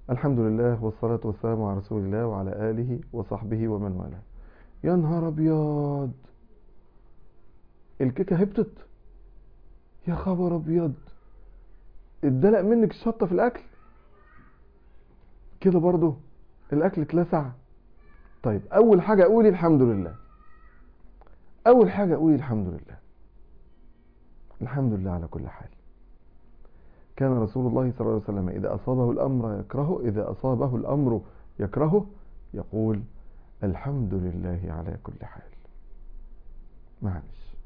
الحمد لله والصلاة والسلام على رسول الله وعلى آله وصحبه ومن والاه يا نهار أبيض الكيكة هبطت يا خبر أبيض اتدلق منك الشطة في الأكل كده برضو الأكل اتلسع طيب أول حاجة قولي الحمد لله أول حاجة قولي الحمد لله الحمد لله على كل حال كان رسول الله صلى الله عليه وسلم إذا أصابه الأمر يكرهه إذا أصابه الأمر يكرهه يقول الحمد لله على كل حال معلش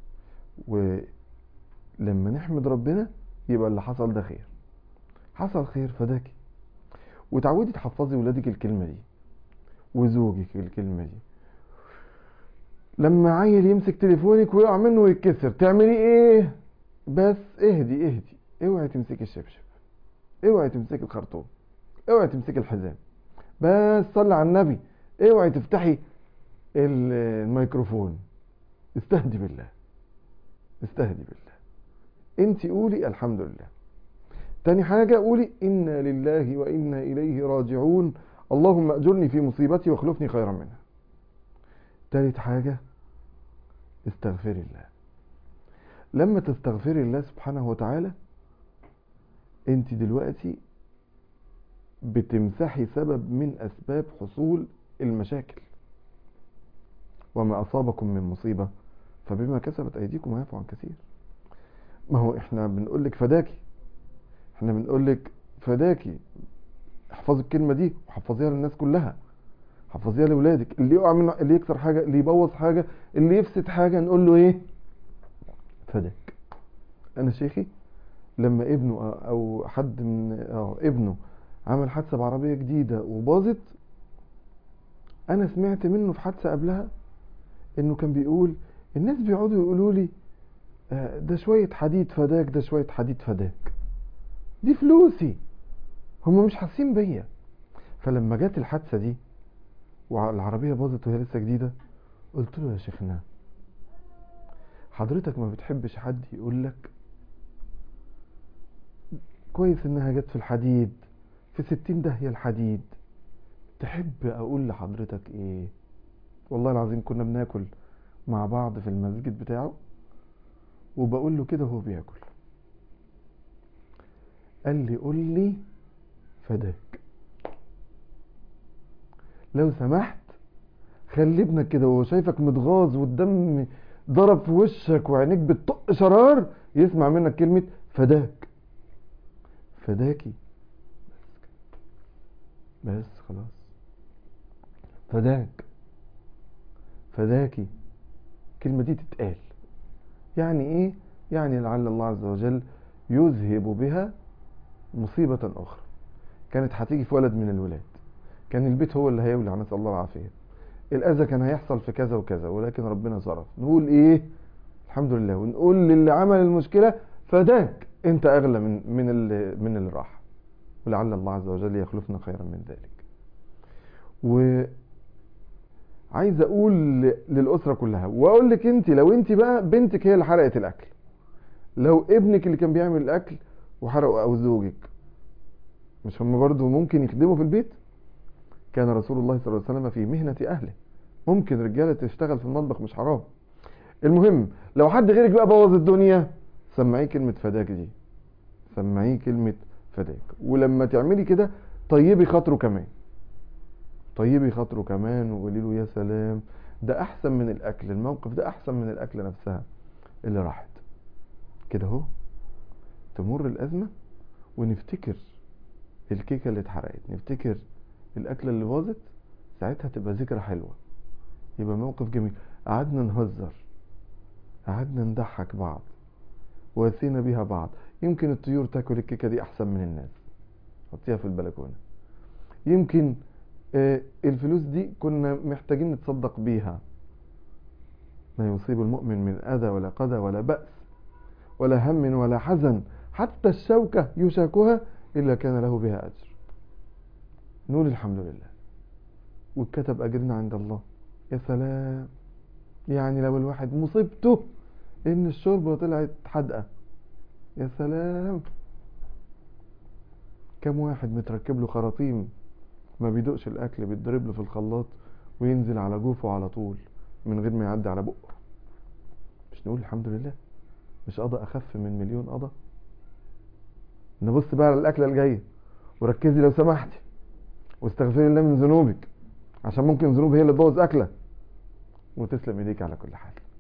ولما نحمد ربنا يبقى اللي حصل ده خير حصل خير فداكي وتعودي تحفظي ولادك الكلمة دي وزوجك الكلمة دي لما عيل يمسك تليفونك ويقع منه ويتكسر تعملي ايه بس اهدي اهدي اوعي تمسكي الشبشب اوعي تمسكي الخرطوم اوعي تمسكي الحزام بس صلي على النبي اوعي تفتحي الميكروفون استهدي بالله استهدي بالله انت قولي الحمد لله تاني حاجة قولي إنا لله وإنا إليه راجعون اللهم أجرني في مصيبتي واخلفني خيرا منها تالت حاجة استغفري الله لما تستغفري الله سبحانه وتعالى انت دلوقتي بتمسحي سبب من اسباب حصول المشاكل وما اصابكم من مصيبة فبما كسبت ايديكم ويعفو عن كثير ما هو احنا بنقول لك فداكي احنا بنقول لك فداكي احفظي الكلمة دي وحفظيها للناس كلها حفظيها لاولادك اللي يقع منه اللي يكسر حاجة اللي يبوظ حاجة اللي يفسد حاجة نقول له ايه فداك انا شيخي لما ابنه او حد من اه ابنه عمل حادثه بعربيه جديده وباظت انا سمعت منه في حادثه قبلها انه كان بيقول الناس بيقعدوا يقولوا لي آه ده شويه حديد فداك ده شويه حديد فداك دي فلوسي هم مش حاسين بيا فلما جت الحادثه دي والعربيه باظت وهي لسه جديده قلت له يا شيخنا حضرتك ما بتحبش حد يقول لك كويس انها جت في الحديد في ستين داهية الحديد تحب اقول لحضرتك ايه والله العظيم كنا بناكل مع بعض في المسجد بتاعه وبقول له كده وهو بياكل قال لي قول لي فداك لو سمحت خلي ابنك كده وهو شايفك متغاظ والدم ضرب في وشك وعينيك بتطق شرار يسمع منك كلمة فداك فداكي بس بس خلاص فداك فداكي الكلمة دي تتقال يعني ايه يعني لعل الله عز وجل يذهب بها مصيبة اخرى كانت هتيجي في ولد من الولاد كان البيت هو اللي هيولع نسأل الله العافية الاذى كان هيحصل في كذا وكذا ولكن ربنا صرف نقول ايه الحمد لله ونقول للي عمل المشكلة فداك انت اغلى من من اللي من اللي راح ولعل الله عز وجل يخلفنا خيرا من ذلك و عايز اقول للاسره كلها واقول لك انت لو انت بقى بنتك هي اللي حرقت الاكل لو ابنك اللي كان بيعمل الاكل وحرقه او زوجك مش هم برضو ممكن يخدموا في البيت كان رسول الله صلى الله عليه وسلم في مهنة أهله ممكن رجالة تشتغل في المطبخ مش حرام المهم لو حد غيرك بقى بوظ الدنيا سمعيه كلمة فداك دي سمعيه كلمة فداك ولما تعملي كده طيبي خاطره كمان طيبي خاطره كمان وقولي له يا سلام ده احسن من الاكل الموقف ده احسن من الاكل نفسها اللي راحت كده اهو تمر الازمه ونفتكر الكيكه اللي اتحرقت نفتكر الاكله اللي باظت ساعتها تبقى ذكرى حلوه يبقى موقف جميل قعدنا نهزر قعدنا نضحك بعض واسينا بيها بعض يمكن الطيور تاكل الكيكه دي احسن من الناس حطيها في البلكونه يمكن آه الفلوس دي كنا محتاجين نتصدق بيها ما يصيب المؤمن من اذى ولا قدى ولا باس ولا هم ولا حزن حتى الشوكه يشاكها الا كان له بها اجر نقول الحمد لله واتكتب اجرنا عند الله يا سلام يعني لو الواحد مصيبته ان الشوربه طلعت حادقه يا سلام كم واحد متركب له خراطيم ما بيدوقش الاكل بيتضرب له في الخلاط وينزل على جوفه على طول من غير ما يعدي على بقه مش نقول الحمد لله مش قضى اخف من مليون قضى نبص بقى على الاكله الجايه وركزي لو سمحتي واستغفري الله من ذنوبك عشان ممكن ذنوب هي اللي تبوظ اكله وتسلم ايديك على كل حال